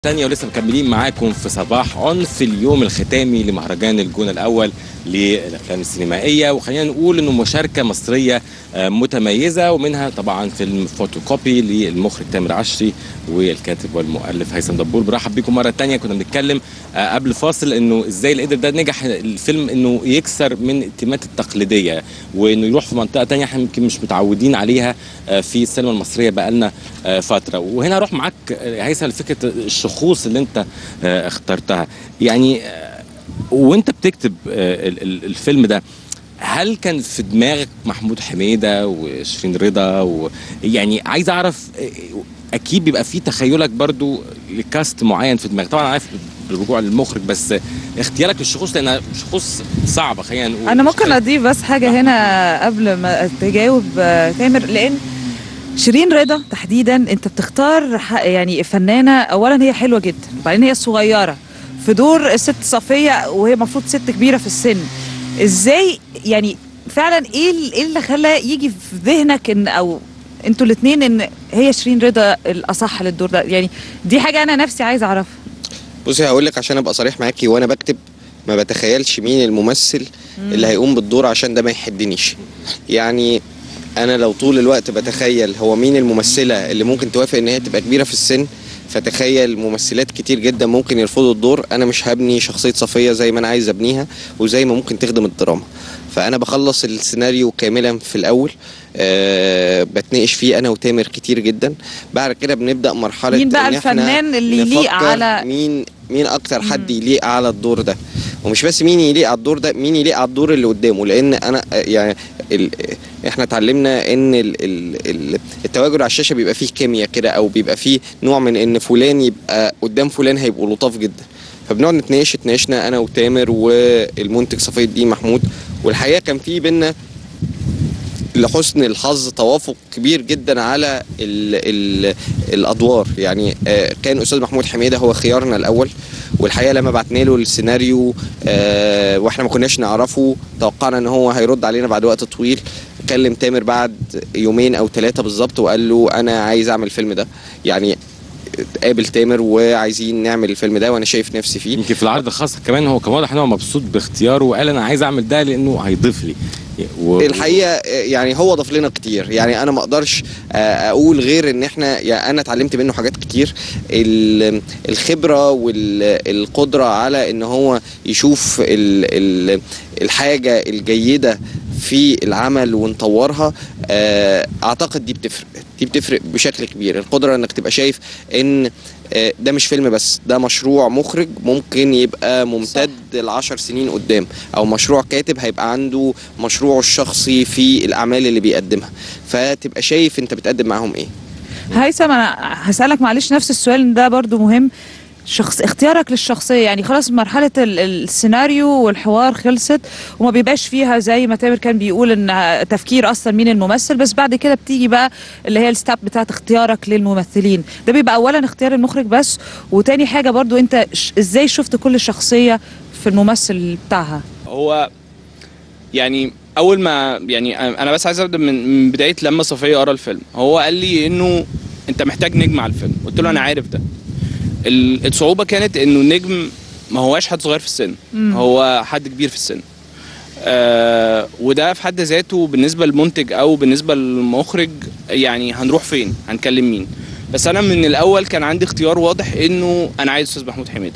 تانية ولسه مكملين معاكم في صباح اون في اليوم الختامي لمهرجان الجونة الأول للأفلام السينمائية وخلينا نقول إنه مشاركة مصرية آه، متميزة ومنها طبعا فيلم فوتوكوبي للمخرج تامر عشري والكاتب والمؤلف هيثم دبور برحب بيكم مرة تانية كنا بنتكلم آه، قبل فاصل إنه إزاي القدر ده نجح الفيلم إنه يكسر من التيمات التقليدية وإنه يروح في منطقة تانية إحنا يمكن مش متعودين عليها آه، في السينما المصرية بقالنا آه، فترة وهنا أروح معاك آه، هيثم لفكرة الشخوص اللي أنت آه، اخترتها يعني آه، وانت بتكتب آه، ال- ال- الفيلم ده هل كان في دماغك محمود حميده وشيرين رضا و... يعني عايز اعرف آه، اكيد بيبقى في تخيلك برضو لكاست معين في دماغك طبعا عارف بالرجوع للمخرج بس اختيارك للشخوص لانها شخوص صعبه خلينا نقول انا ممكن شخصيات- اضيف بس حاجه هنا قبل ما تجاوب آه، تامر لان شيرين رضا تحديدا انت بتختار ح- يعني فنانه اولا هي حلوه جدا وبعدين هي صغيره في دور الست صفيه وهي المفروض ست كبيره في السن ازاي يعني فعلا ايه ال- ايه اللي خلى يجي في ذهنك ان او انتوا الاثنين ان هي شيرين رضا الاصح للدور ده يعني دي حاجه انا نفسي عايزه اعرفها بصي هقول لك عشان ابقى صريح معاكي وانا بكتب ما بتخيلش مين الممثل اللي هيقوم بالدور عشان ده ما يحدنيش يعني انا لو طول الوقت بتخيل هو مين الممثله اللي ممكن توافق ان هي تبقى كبيره في السن فتخيل ممثلات كتير جدا ممكن يرفضوا الدور انا مش هبني شخصيه صفيه زي ما انا عايز ابنيها وزي ما ممكن تخدم الدراما فانا بخلص السيناريو كاملا في الاول أه بتناقش فيه انا وتامر كتير جدا بعد كده بنبدا مرحله مين بقى إن إحنا الفنان اللي يليق نفكر على- مين مين اكتر حد يليق على الدور ده ومش بس مين يليق على الدور ده مين يليق على الدور اللي قدامه لان انا آه، يعني ال... احنا اتعلمنا ان ال... ال... ال... التواجد على الشاشه بيبقى فيه كيمياء كده او بيبقى فيه نوع من ان فلان يبقى قدام فلان هيبقوا لطاف جدا فبنقعد نتناقش اتناقشنا انا وتامر والمنتج صفي الدين محمود والحقيقه كان في بينا لحسن الحظ توافق كبير جدا على ال ال الادوار يعني آه، كان استاذ محمود حميده هو خيارنا الاول والحقيقه لما بعتنا له السيناريو آه، واحنا ما كناش نعرفه توقعنا ان هو هيرد علينا بعد وقت طويل كلم تامر بعد يومين او ثلاثه بالظبط وقال له انا عايز اعمل الفيلم ده يعني قابل تامر وعايزين نعمل الفيلم ده وانا شايف نفسي فيه يمكن في العرض الخاص كمان هو كان واضح ان هو مبسوط باختياره وقال انا عايز اعمل ده لانه هيضيف لي و... الحقيقه آه، يعني هو ضاف لنا كتير يعني انا ما اقدرش آه، اقول غير ان احنا يعني انا اتعلمت منه حاجات كتير ال- الخبره والقدره على ان هو يشوف ال- ال- الحاجه الجيده في العمل ونطورها آه، اعتقد دي بتفرق دي بتفرق بشكل كبير القدره انك تبقى شايف ان آه، ده مش فيلم بس ده مشروع مخرج ممكن يبقى ممتد لعشر سنين قدام او مشروع كاتب هيبقى عنده مشروعه الشخصي في الاعمال اللي بيقدمها فتبقى شايف انت بتقدم معاهم ايه هيثم انا هسالك معلش نفس السؤال ده برضو مهم شخص اختيارك للشخصيه يعني خلاص مرحله ال- السيناريو والحوار خلصت وما بيبقاش فيها زي ما تامر كان بيقول ان تفكير اصلا مين الممثل بس بعد كده بتيجي بقى اللي هي الستاب بتاعت اختيارك للممثلين ده بيبقى اولا اختيار المخرج بس وتاني حاجه برضو انت ش- ازاي شفت كل شخصيه في الممثل بتاعها هو يعني اول ما يعني انا بس عايز ابدا من من بدايه لما صفيه قرا الفيلم هو قال لي انه انت محتاج نجم على الفيلم قلت له انا عارف ده ال- الصعوبه كانت انه النجم ما هواش حد صغير في السن مم. هو حد كبير في السن آه وده في حد ذاته بالنسبه للمنتج او بالنسبه للمخرج يعني هنروح فين هنكلم مين بس انا من الاول كان عندي اختيار واضح انه انا عايز استاذ محمود حميده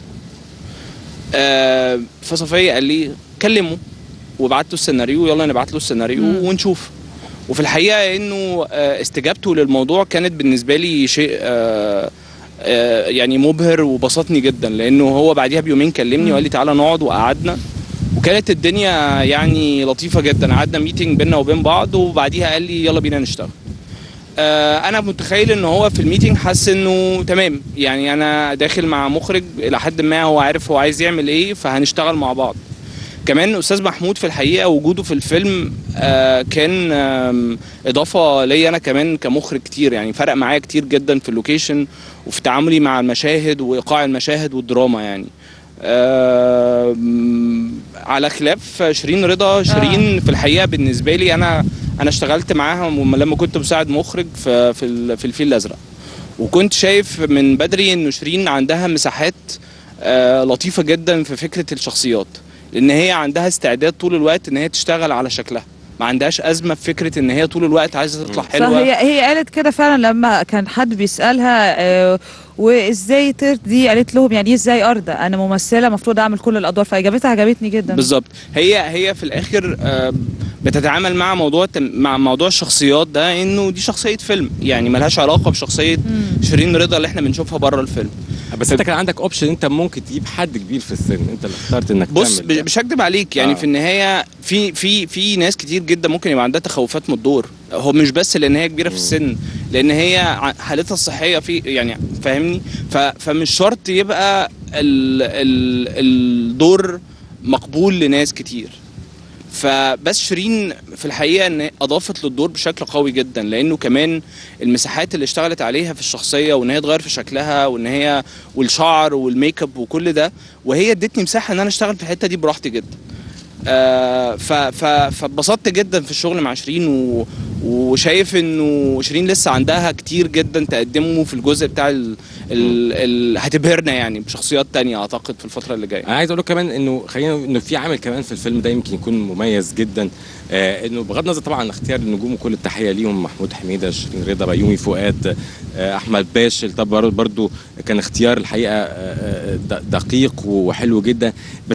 آه فصفيه قال لي كلمه وبعت له السيناريو يلا نبعت له السيناريو مم. ونشوف وفي الحقيقه انه آه، استجابته للموضوع كانت بالنسبه لي شيء آه، آه، يعني مبهر وبسطني جدا لانه هو بعديها بيومين كلمني وقال لي تعالى نقعد وقعدنا وكانت الدنيا يعني لطيفه جدا قعدنا ميتنج بينا وبين بعض وبعديها قال لي يلا بينا نشتغل آه، انا متخيل ان هو في الميتنج حس انه تمام يعني انا داخل مع مخرج الى حد ما هو عارف هو عايز يعمل ايه فهنشتغل مع بعض كمان استاذ محمود في الحقيقه وجوده في الفيلم آه، كان آم، اضافه ليا انا كمان كمخرج كتير يعني فرق معايا كتير جدا في اللوكيشن وفي تعاملي مع المشاهد وايقاع المشاهد والدراما يعني آم، على خلاف شيرين رضا شيرين في الحقيقه بالنسبه لي انا انا اشتغلت معاها لما كنت مساعد مخرج في في ال- في الفيل الازرق وكنت شايف من بدري انه شيرين عندها مساحات آه، لطيفه جدا في فكره الشخصيات لان هي عندها استعداد طول الوقت ان هي تشتغل على شكلها ما عندهاش ازمه في فكره ان هي طول الوقت عايزه تطلع صح حلوه هي هي قالت كده فعلا لما كان حد بيسالها آه، وازاي ترضي قالت لهم يعني ايه ازاي ارضى انا ممثله المفروض اعمل كل الادوار فاجابتها عجبتني جدا بالظبط هي هي في الاخر آه، بتتعامل مع موضوع تم- مع موضوع الشخصيات ده انه دي شخصيه فيلم يعني ملهاش علاقه بشخصيه شيرين رضا اللي احنا بنشوفها بره الفيلم بس انت كان عندك اوبشن انت ممكن تجيب حد كبير في السن انت اللي اخترت انك بص تعمل ده. ب- مش هكدب عليك يعني آه. في النهايه في في في ناس كتير جدا ممكن يبقى عندها تخوفات من الدور هو مش بس لان هي كبيره في السن لان هي ع- حالتها الصحيه في يعني فاهمني ف فمش شرط يبقى ال ال الدور مقبول لناس كتير فبس شيرين في الحقيقه ان اضافت للدور بشكل قوي جدا لانه كمان المساحات اللي اشتغلت عليها في الشخصيه وان هي تغير في شكلها وان هي والشعر والميك اب وكل ده وهي ادتني مساحه ان انا اشتغل في الحته دي براحتي جدا آه ف ف فاتبسطت جدا في الشغل مع شيرين و وشايف انه شيرين لسه عندها كتير جدا تقدمه في الجزء بتاع ال ال ال هتبهرنا يعني بشخصيات تانية اعتقد في الفتره اللي جايه انا عايز اقول لك كمان انه خلينا انه في عامل كمان في الفيلم ده يمكن يكون مميز جدا آه انه بغض النظر طبعا عن اختيار النجوم وكل التحيه ليهم محمود حميده شيرين رضا بيومي فؤاد آه احمد باشل طب برضه كان اختيار الحقيقه آه آه، د- دقيق وحلو جدا